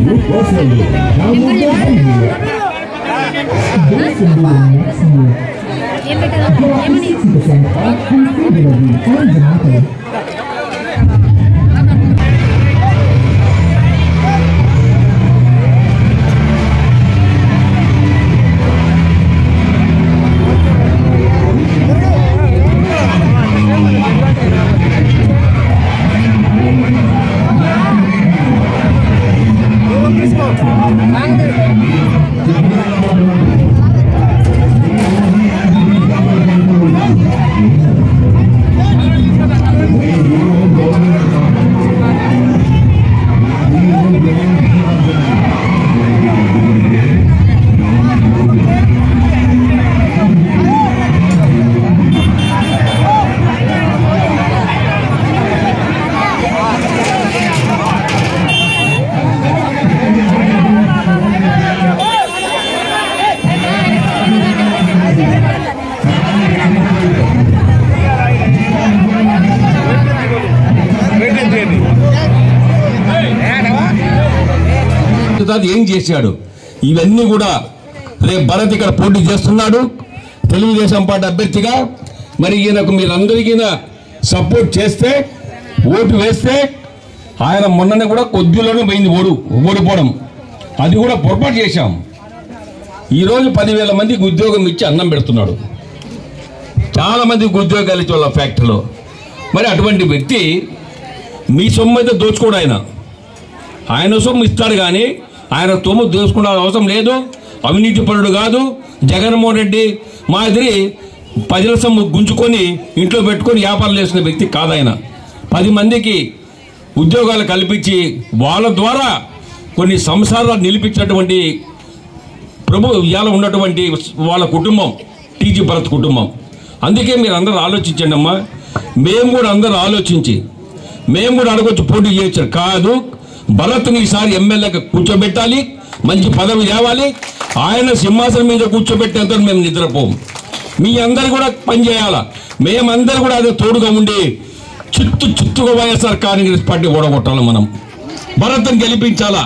you personally. Download the menu. This will be next year. ఏం పెట్టాలి Up to ఏమని 60% off free delivery on Zomato. తర్వాత ఏం చేశాడు ఇవన్నీ కూడా రేపు భరత్ ఇక్కడ పోటీ చేస్తున్నాడు తెలుగుదేశం పార్టీ అభ్యర్థిగా మరి ఈయనకు మీరందరికీ సపోర్ట్ చేస్తే ఓటు వేస్తే ఆయన మొన్ననే కూడా కొద్దిలోనే పోయింది ఓడు ఓడిపోవడం అది కూడా పొరపాటు చేశాం ఈరోజు పదివేల మందికి ఉద్యోగం ఇచ్చి అన్నం పెడుతున్నాడు చాలా మందికి ఉద్యోగాలు ఇచ్చి వాళ్ళ ఫ్యాక్టరీలో మరి అటువంటి వ్యక్తి మీ సొమ్ము అయితే దోచుకోడు ఆయన ఆయన సొమ్ము ఇస్తాడు కానీ ఆయన సొమ్ము దోచుకునే అవసరం లేదు అవినీతి పరుడు కాదు జగన్మోహన్ రెడ్డి మాదిరి ప్రజల సొమ్ము గుంజుకొని ఇంట్లో పెట్టుకొని వ్యాపారం చేసిన వ్యక్తి కాదు ఆయన పది మందికి ఉద్యోగాలు కల్పించి వాళ్ళ ద్వారా కొన్ని సంసారాలు నిలిపించినటువంటి ప్రభు ఇవాళ ఉన్నటువంటి వాళ్ళ కుటుంబం టీజీ భరత్ కుటుంబం అందుకే మీరు అందరూ ఆలోచించండి అమ్మా మేము కూడా అందరూ ఆలోచించి మేము కూడా అడగొచ్చు పోటీ చేయొచ్చు కాదు భరత్ని ఈసారి ఎమ్మెల్యేగా కూర్చోబెట్టాలి మంచి పదవి తేవాలి ఆయన సింహాసనం మీద కూర్చోబెట్టేంత మేము నిద్రపోము మీ అందరు కూడా పనిచేయాలా మేమందరూ కూడా అదే తోడుగా ఉండి చిత్తు చిత్తుగా వైఎస్ఆర్ కాంగ్రెస్ పార్టీ ఓడగొట్టాలి మనం భరత్ని గెలిపించాలా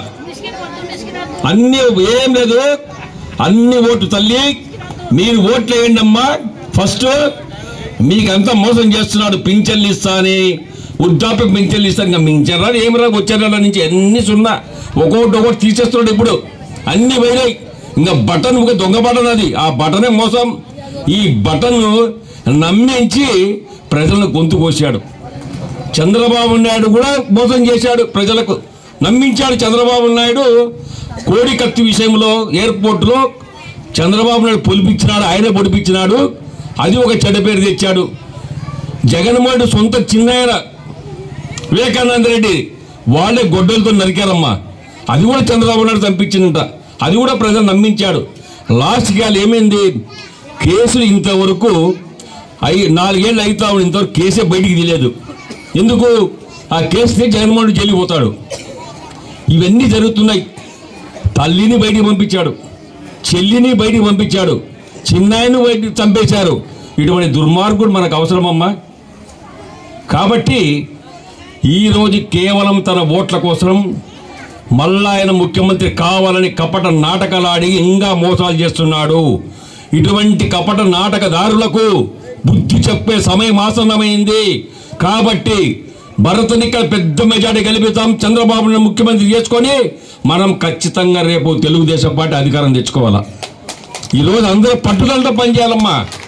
అన్ని ఏం లేదు అన్ని ఓటు తల్లి మీరు ఓట్లు వేయండి అమ్మా ఫస్ట్ మీకు అంతా మోసం చేస్తున్నాడు పింఛన్లు ఇస్తాని వృద్ధాప్య పింఛన్లు ఇస్తాను ఇంకా మించారా ఏమి రా వచ్చే నెల నుంచి అన్ని సున్నా ఒక్కొక్కటి ఒకటి తీసేస్తున్నాడు ఇప్పుడు అన్ని పోయినాయి ఇంకా బటన్ ఒక దొంగ బటన్ అది ఆ బటనే మోసం ఈ బటన్ నమ్మించి ప్రజలను గొంతు కోసాడు చంద్రబాబు నాయుడు కూడా మోసం చేశాడు ప్రజలకు నమ్మించాడు చంద్రబాబు నాయుడు కోడి కత్తి విషయంలో ఎయిర్పోర్టులో చంద్రబాబు నాయుడు పొలిపించినాడు ఆయనే పొడిపించినాడు అది ఒక చెడ్డ పేరు తెచ్చాడు జగన్మోహన్ రెడ్డి సొంత చిన్నాయన వివేకానంద రెడ్డి వాళ్ళే గొడ్డలతో నరికారమ్మా అది కూడా చంద్రబాబు నాయుడు చంపించిందంట అది కూడా ప్రజలు నమ్మించాడు లాస్ట్కి వాళ్ళు ఏమైంది కేసులు ఇంతవరకు అయి నాలుగేళ్ళు అవుతా ఉంది ఇంతవరకు కేసే బయటికి తెలియదు ఎందుకు ఆ కేసునే జగన్మోహన్ రెడ్డి జైలుకి పోతాడు ఇవన్నీ జరుగుతున్నాయి తల్లిని బయటికి పంపించాడు చెల్లిని బయటికి పంపించాడు చిన్నాయను బయటికి చంపేశారు ఇటువంటి దుర్మార్గుడు మనకు అవసరమమ్మా కాబట్టి ఈరోజు కేవలం తన ఓట్ల కోసం మళ్ళా ఆయన ముఖ్యమంత్రి కావాలని కపట నాటకాలు ఆడి ఇంకా మోసాలు చేస్తున్నాడు ఇటువంటి కపట నాటకదారులకు బుద్ధి చెప్పే సమయం ఆసన్నమైంది కాబట్టి భరతని ఇక్కడ పెద్ద మెజార్టీ గెలిపిస్తాం చంద్రబాబు నాయుడు ముఖ్యమంత్రి చేసుకొని మనం ఖచ్చితంగా రేపు తెలుగుదేశం పార్టీ అధికారం తెచ్చుకోవాలా ఈరోజు అందరూ పట్టుదలతో పనిచేయాలమ్మా